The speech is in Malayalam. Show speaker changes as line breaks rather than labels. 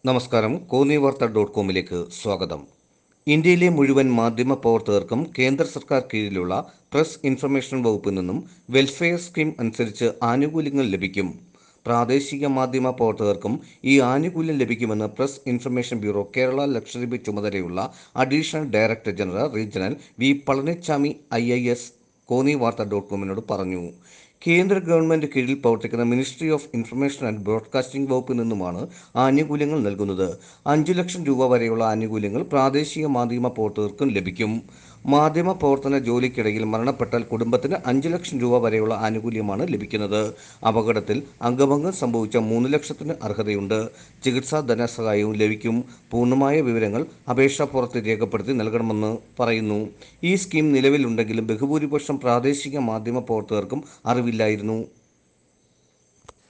നമസ്കാരം കോന്നി വാർത്ത ഡോട്ട് കോമിലേക്ക് സ്വാഗതം ഇന്ത്യയിലെ മുഴുവൻ മാധ്യമ പ്രവർത്തകർക്കും കേന്ദ്ര സർക്കാർ കീഴിലുള്ള പ്രസ് ഇൻഫർമേഷൻ വകുപ്പിൽ നിന്നും വെൽഫെയർ സ്കീം അനുസരിച്ച് ആനുകൂല്യങ്ങൾ ലഭിക്കും പ്രാദേശിക മാധ്യമ പ്രവർത്തകർക്കും ഈ ആനുകൂല്യം ലഭിക്കുമെന്ന് press information bureau Kerala Lakshadweep ചുമതലയുള്ള additional director general regional V Palanichami I I S Konni വാർത്ത ഡോട്ട് കോമിനോട് പറഞ്ഞു കേന്ദ്ര ഗവൺമെന്റ് കീഴിൽ പ്രവർത്തിക്കുന്ന ministry of information and broadcasting വകുപ്പിൽ നിന്നുമാണ് ആനുകൂല്യങ്ങൾ നൽകുന്നത് അഞ്ചു ലക്ഷം രൂപ വരെയുള്ള ആനുകൂല്യങ്ങൾ പ്രാദേശിക മാധ്യമ പ്രവർത്തകർക്കും ലഭിക്കും മാധ്യമ പ്രവർത്തന ജോലിക്കിടയിൽ മരണപ്പെട്ടാൽ കുടുംബത്തിന് അഞ്ചു ലക്ഷം രൂപ വരെയുള്ള ആനുകൂല്യമാണ് ലഭിക്കുന്നത് അപകടത്തിൽ അംഗഭംഗം സംഭവിച്ച മൂന്ന് ലക്ഷത്തിന് അർഹതയുണ്ട് ചികിത്സാ ധനസഹായവും ലഭിക്കും പൂർണ്ണമായ വിവരങ്ങൾ അപേക്ഷാപ്പുറത്ത് രേഖപ്പെടുത്തി നൽകണമെന്ന് പറയുന്നു ഈ സ്കീം നിലവിലുണ്ടെങ്കിലും ബഹുഭൂരിപക്ഷം പ്രാദേശിക മാധ്യമ പ്രവർത്തകർക്കും അറിവില്ലായിരുന്നു